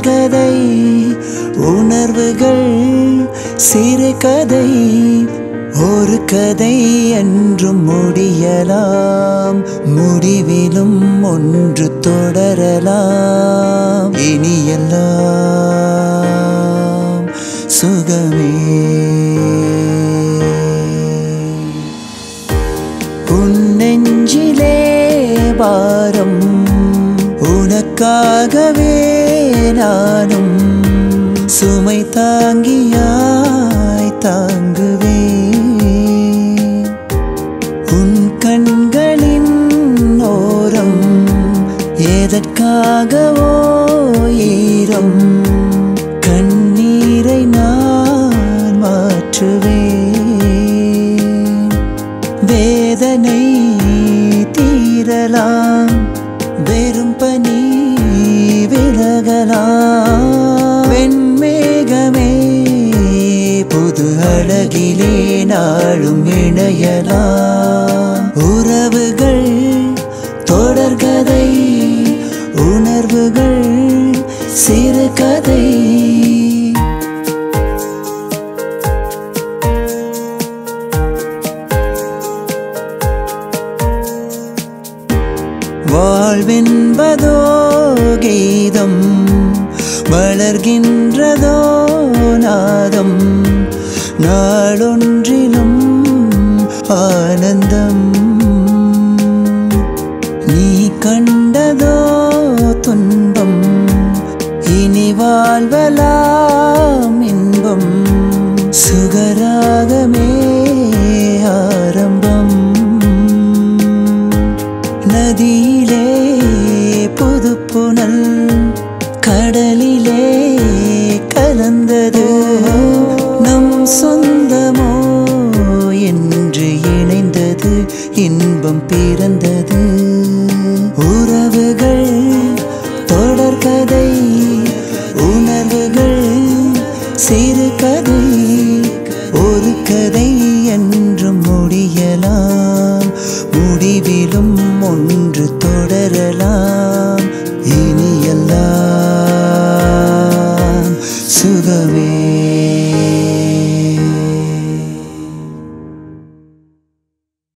தொடர்கதை உணர்வுகள் சிறுகதை ஒரு கதை என்றும் முடியலாம் முடிவிலும் ஒன்று தொடரலாம் இனியெல்லாம் சுகமே உன் நெஞ்சிலே பாரம் உனக்காகவே நானும் சுமை தாங்கியாய் தாங்குவேன் உன் கண்களின் ஓரம் எதற்காகவோ ஈரம் கண்ணீரை நான் மாற்றுவேன் வேதனை தீரலாம் வெறும் பனி விலகலாம் வெண்மேகமே புது அழகிலே நாளும் இணையலாம் உறவுகள் தொடர்கதை உணர்வுகள் சிறுகதை வாழ்வென்பதோ கீதம் வளர்கின்றதோ நாதம் நாளொன்றிலும் ஆனந்தம் நீ கண்டதோ துன்பம் இனி வாழ்வலாம் இன்பம் சுகரா